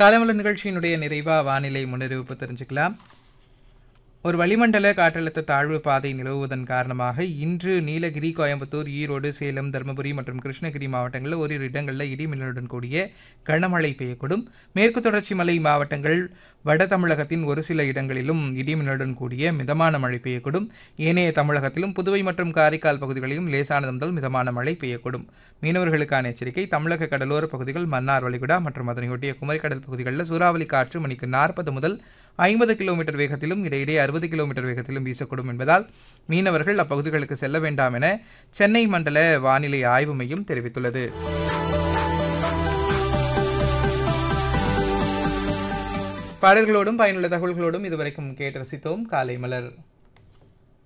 காலமல நிகழ்ச்சியினுடைய நிறைவா வானிலை முன்னறிவிப்பு தெரிஞ்சுக்கலாம் ஒரு வளிமண்டல காற்றழுத்த தாழ்வு பாதை நிலவுவதன் காரணமாக இன்று நீலகிரி கோயம்புத்தூர் ஈரோடு சேலம் தருமபுரி மற்றும் கிருஷ்ணகிரி மாவட்டங்களில் ஓரிரு இடங்களில் இடி மின்னலுடன் கூடிய கனமழை பெய்யக்கூடும் மேற்கு தொடர்ச்சி மலை மாவட்டங்கள் வட தமிழகத்தின் ஒரு சில இடங்களிலும் இடி மின்னலுடன் கூடிய மிதமான மழை பெய்யக்கூடும் ஏனைய தமிழகத்திலும் புதுவை மற்றும் காரைக்கால் பகுதிகளிலும் லேசானது முதல் மிதமான மழை பெய்யக்கூடும் மீனவர்களுக்கான எச்சரிக்கை தமிழக கடலோர பகுதிகள் மன்னார் வளைகுடா மற்றும் அதனையொட்டிய குமரிக்கடல் பகுதிகளில் சூறாவளி காற்று மணிக்கு நாற்பது முதல் ஐம்பது கிலோமீட்டர் வேகத்திலும் இடையிடையே அறுபது கிலோமீட்டர் வேகத்திலும் வீசக்கூடும் என்பதால் மீனவர்கள் அப்பகுதிகளுக்கு செல்ல வேண்டாம் என சென்னை மண்டல வானிலை ஆய்வு மையம் தெரிவித்துள்ளது பாடல்களோடும் பயனுள்ள தகவல்களோடும் இதுவரைக்கும் கேட்டு ரசித்தோம் காலை மலர்